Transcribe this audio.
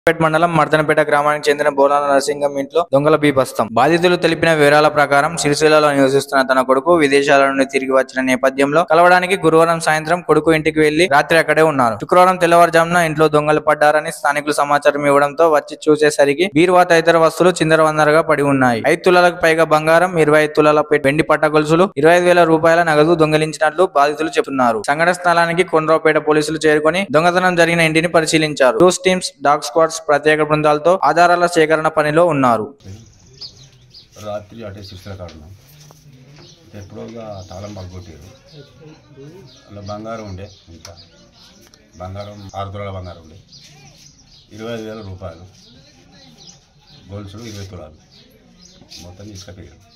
పేట మండలం మర్దనపేట గ్రామానికి చెందిన బోనాల నరసింగం ఇంట్లో దొంగల బీభత్సం బాధితులు తెలిపిన వివరాల ప్రకారం సిరిసిల్లలో నివసిస్తున్న తన కొడుకు విదేశాల నుండి తిరిగి వచ్చిన నేపథ్యంలో కలవడానికి గురువారం సాయంత్రం కొడుకు ఇంటికి వెళ్లి రాత్రి అక్కడే ఉన్నారు శుక్రవారం తెల్లవారుజామున ఇంట్లో దొంగలు పడ్డారని స్థానికులు సమాచారం ఇవ్వడంతో వచ్చి చూసేసరికి బీరువా తదితర వస్తువులు చిందరవందరగా పడి ఉన్నాయి ఐదు తులాలకు పైగా బంగారం ఇరవై ఐదు తులాల పె- వెండి పట్ట గొలుసులు ఇరవై ఐదు వేల రూపాయల నగదు దొంగిలించినట్లు బాధితులు చెబుతున్నారు సంఘటన స్థలానికి కొండ్రావుపేట పోలీసులు చేరుకొని దొంగతనం జరిగిన ఇంటిని పరిశీలించారు టూస్ టీమ్స్ డాగ్ స్క్వాడ్స్ ప్రత్యేక బృందాలతో ఆధారాల సేకరణ పనిలో ఉన్నారు రాత్రి అటే సిక్స్ల కాడున్నాం ఎప్పుడో ఇక తాళం పగొట్టారు అలా బంగారం ఉండే ఇంకా బంగారం ఆరు తులాల బంగారం ఉండే ఇరవై ఐదు వేల రూపాయలు గొలుసులు ఇరవై తులాలు మొత్తం తీసుకుపోయారు